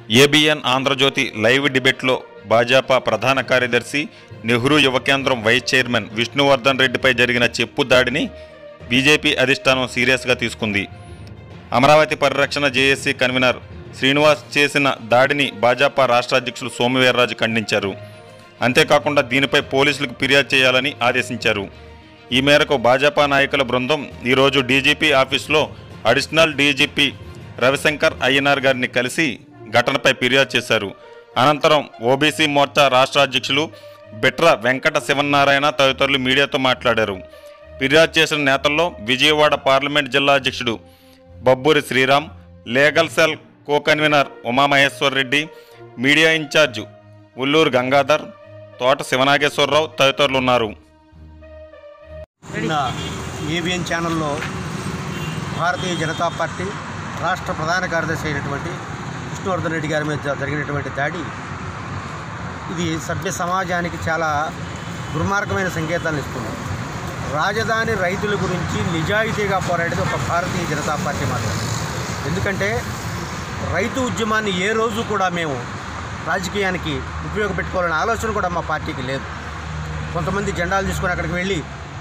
ABN Andhra Jyothi live డిబేట్లో భాజపా ప్రధాన కార్యదర్శి నెహ్రూ యువ కేంద్రం వైస్ చైర్మన్ విష్ణువర్ధన్ రెడ్డిపై జరిగిన చెప్పు దాడిని బీజేపీ అధిష్టానం సీరియస్గా తీసుకుంది అమరావతి పరిరక్షణ జేఏసీ కన్వీనర్ శ్రీనివాస్ చేసిన దాడిని భాజపా రాష్ట్ర అధ్యక్షులు సోమవీర్రాజు ఖండించారు అంతేకాకుండా దీనిపై పోలీసులకు ఫిర్యాదు చేయాలని ఆదేశించారు ఈ మేరకు భాజపా నాయకుల బృందం ఈరోజు డీజీపీ ఆఫీసులో అడిషనల్ డీజీపీ రవిశంకర్ అయ్యనార్ గారిని కలిసి ఘటనపై ఫిర్యాదు చేశారు అనంతరం ఓబీసీ మోర్చా రాష్ట్ర అధ్యక్షులు బిట్ర వెంకట శివనారాయణ తదితరులు మీడియాతో మాట్లాడారు ఫిర్యాదు చేసిన నేతల్లో విజయవాడ పార్లమెంట్ జిల్లా అధ్యక్షుడు Babburi Sriram legal cell co convener Umamaheshwar Reddy media in charge Ulluru Gangadhar Thota Sivanageswara Rao తదితరులు ఉన్నారు నిన్న ఏబిఎన్ ఛానల్లో భారతీయ జనతా పార్టీ రాష్ట్ర ప్రధాన కార్యదర్శి అయినటువంటి విష్ణువర్ధన్ రెడ్డి గారి మీద జరిగినటువంటి దాడి ఇది సభ్య సమాజానికి చాలా దుర్మార్గమైన సంకేతాలను ఇస్తుంది రాజధాని రైతుల గురించి నిజాయితీగా పోరాడేది ఒక భారతీయ జనతా పార్టీ మాత్రమే ఎందుకంటే రైతు ఉద్యమాన్ని ఏ రోజు కూడా మేము రాజకీయానికి ఉపయోగపెట్టుకోవాలనే ఆలోచన కూడా మా పార్టీకి లేదు కొంతమంది జెండాలు తీసుకొని అక్కడికి వెళ్ళి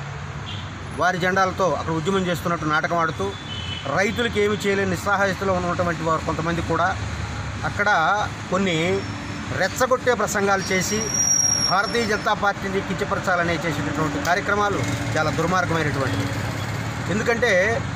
వారి జెండాలతో అక్కడ ఉద్యమం చేస్తున్నట్టు నాటకం ఆడుతూ రైతులకు ఏమి చేయలేని నిస్సహాయతలో ఉన్నటువంటి వారు కొంతమంది కూడా అక్కడ కొన్ని రెచ్చగొట్టే ప్రసంగాలు చేసి భారతీయ జనతా పార్టీని కించపరచాలనే చేసేటటువంటి కార్యక్రమాలు చాలా దుర్మార్గమైనటువంటివి ఎందుకంటే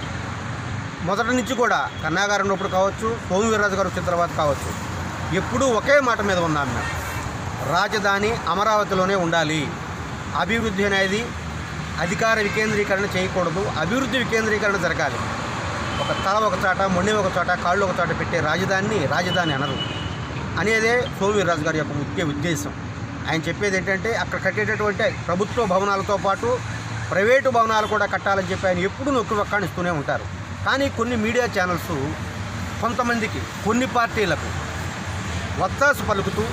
మొదటి నుంచి కూడా కన్నాగారు ఉన్నప్పుడు కావచ్చు సోము వీర్రాజు గారు వచ్చిన తర్వాత కావచ్చు ఎప్పుడూ ఒకే మాట మీద ఉన్నాం మేము రాజధాని అమరావతిలోనే ఉండాలి అభివృద్ధి అనేది అధికార వికేంద్రీకరణ చేయకూడదు అభివృద్ధి వికేంద్రీకరణ జరగాలి ఒక తల ఒక చాట మొండి ఒక చాట కాళ్ళు ఒక చాట పెట్టే రాజధానిని రాజధాని అనరు అనేదే సోమవీర్రాజు గారి యొక్క ముఖ్య ఉద్దేశం ఆయన చెప్పేది ఏంటంటే అక్కడ కట్టేటటువంటి ప్రభుత్వ భవనాలతో పాటు ప్రైవేటు భవనాలు కూడా కట్టాలని చెప్పి ఆయన ఎప్పుడూ నొక్కి వక్కాణిస్తూనే ఉంటారు కానీ కొన్ని మీడియా ఛానల్స్ కొంతమందికి కొన్ని పార్టీలకు వత్తాసు పలుకుతూ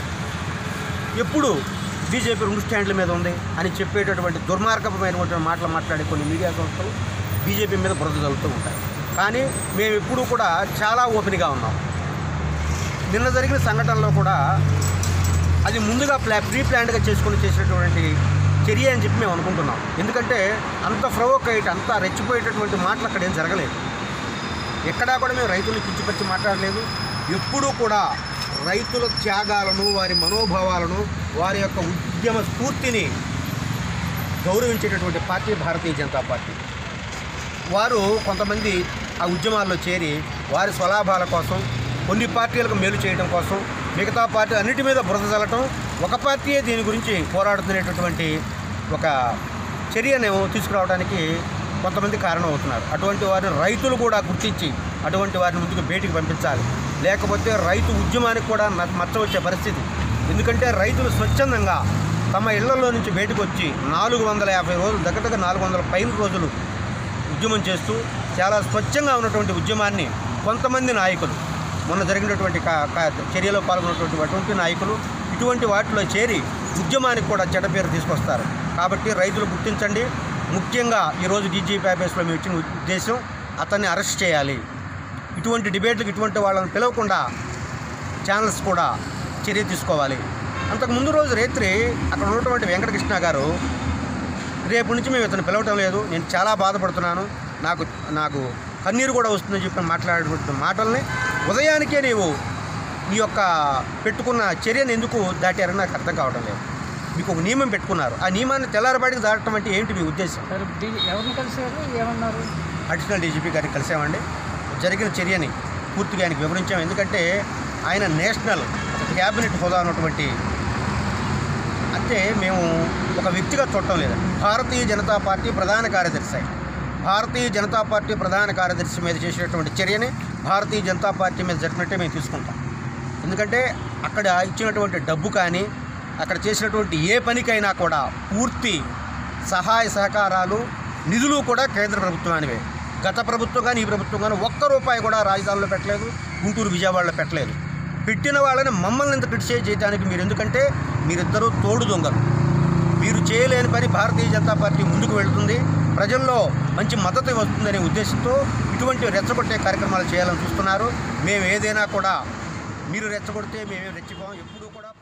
ఎప్పుడు బీజేపీ రెండు స్టాండ్ల మీద ఉంది అని చెప్పేటటువంటి దుర్మార్గమైనటువంటి మాటలు మాట్లాడే కొన్ని మీడియా సంస్థలు బీజేపీ మీద బురద జరుగుతూ ఉంటాయి కానీ మేము ఎప్పుడూ కూడా చాలా ఓపెన్గా ఉన్నాం నిన్న జరిగిన సంఘటనలో కూడా అది ముందుగా ప్లా ప్రీ ప్లాన్డ్గా చేసుకుని చేసినటువంటి చర్య అని చెప్పి మేము అనుకుంటున్నాం ఎందుకంటే అంత ప్రవోక్ అయ్యేట అంత రెచ్చిపోయేటటువంటి మాటలు అక్కడ ఏం జరగలేదు ఎక్కడా కూడా మేము రైతుల్ని కించిపరిచి మాట్లాడలేదు ఎప్పుడూ కూడా రైతుల త్యాగాలను వారి మనోభావాలను వారి యొక్క ఉద్యమ స్ఫూర్తిని గౌరవించేటటువంటి పార్టీ భారతీయ జనతా పార్టీ వారు కొంతమంది ఆ ఉద్యమాల్లో చేరి వారి స్వలాభాల కోసం కొన్ని పార్టీలకు మేలు చేయడం కోసం మిగతా పార్టీ అన్నిటి మీద బురద చల్లటం ఒక పార్టీయే దీని గురించి పోరాడుతున్నటువంటి ఒక చర్యను తీసుకురావడానికి కొంతమంది కారణం అవుతున్నారు అటువంటి వారిని రైతులు కూడా గుర్తించి అటువంటి వారిని ముందుకు బయటికి పంపించాలి లేకపోతే రైతు ఉద్యమానికి కూడా న- మచ్చ వచ్చే పరిస్థితి ఎందుకంటే రైతులు స్వచ్ఛందంగా తమ ఇళ్లలో నుంచి బయటకు వచ్చి నాలుగు వందల యాభై రోజులు దగ్గర దగ్గర నాలుగు వందల పైన రోజులు ఉద్యమం చేస్తూ చాలా స్వచ్ఛంగా ఉన్నటువంటి ఉద్యమాన్ని కొంతమంది నాయకులు మొన్న జరిగినటువంటి కా- కా- చర్యలో పాల్గొన్నటువంటి అటువంటి నాయకులు ఇటువంటి వాటిలో చేరి ఉద్యమానికి కూడా చెడ్డ పేరు తీసుకొస్తారు కాబట్టి రైతులు గుర్తించండి ముఖ్యంగా ఈరోజు డీజీపీ ఆఫీస్లో మేము ఇచ్చిన ఉద్దేశం అతన్ని అరెస్ట్ చేయాలి ఇటువంటి డిబేట్లకు ఇటువంటి వాళ్ళని పిలవకుండా ఛానల్స్ కూడా చర్య తీసుకోవాలి అంతకు ముందు రోజు రాత్రి అక్కడ ఉన్నటువంటి వెంకటకృష్ణ గారు రేపు నుంచి మేము ఇతను పిలవటం లేదు నేను చాలా బాధపడుతున్నాను నాకు నాకు కన్నీరు కూడా వస్తుందని చెప్పి మాట్లాడేటువంటి మాటల్ని ఉదయానికే నీవు నీ యొక్క పెట్టుకున్న చర్యను ఎందుకు దాటారని నాకు అర్థం కావడం లేదు మీకు ఒక నియమం పెట్టుకున్నారు ఆ నియమాన్ని తెల్లారబాటికి దాటడం అంటే ఏంటి మీ ఉద్దేశం సార్ డి- ఎవరిని కలిసారు ఏమన్నారు అడిషనల్ డీజీపీ గారికి కలిసామండి జరిగిన చర్యని పూర్తిగా ఆయనకు వివరించాం ఎందుకంటే ఆయన నేషనల్ క్యాబినెట్ హోదా ఉన్నటువంటి అంటే మేము ఒక వ్యక్తిగా చూడటం లేదండి భారతీయ జనతా పార్టీ ప్రధాన కార్యదర్శి ఆయన భారతీయ జనతా పార్టీ ప్రధాన కార్యదర్శి మీద చేసినటువంటి చర్యని భారతీయ జనతా పార్టీ మీద జరిపినట్టే మేము తీసుకుంటాం ఎందుకంటే అక్కడ ఇచ్చినటువంటి డబ్బు కానీ అక్కడ చేసినటువంటి ఏ పనికైనా కూడా పూర్తి సహాయ సహకారాలు నిధులు కూడా కేంద్ర ప్రభుత్వానివే గత ప్రభుత్వం కానీ ఈ ప్రభుత్వం కానీ ఒక్క రూపాయి కూడా రాజధానిలో పెట్టలేదు గుంటూరు విజయవాడలో పెట్టలేదు పెట్టిన వాళ్ళని మమ్మల్ని ఇంత క్రిటిసైజ్ చేయడానికి మీరు ఎందుకంటే మీరిద్దరూ తోడు దొంగలు మీరు చేయలేని పని భారతీయ జనతా పార్టీ ముందుకు వెళ్తుంది ప్రజల్లో మంచి మద్దతు వస్తుందనే ఉద్దేశంతో ఇటువంటి రెచ్చగొట్టే కార్యక్రమాలు చేయాలని చూస్తున్నారు మేము ఏదైనా కూడా మీరు రెచ్చగొడితే మేమేం రెచ్చిపోం ఎప్పుడూ కూడా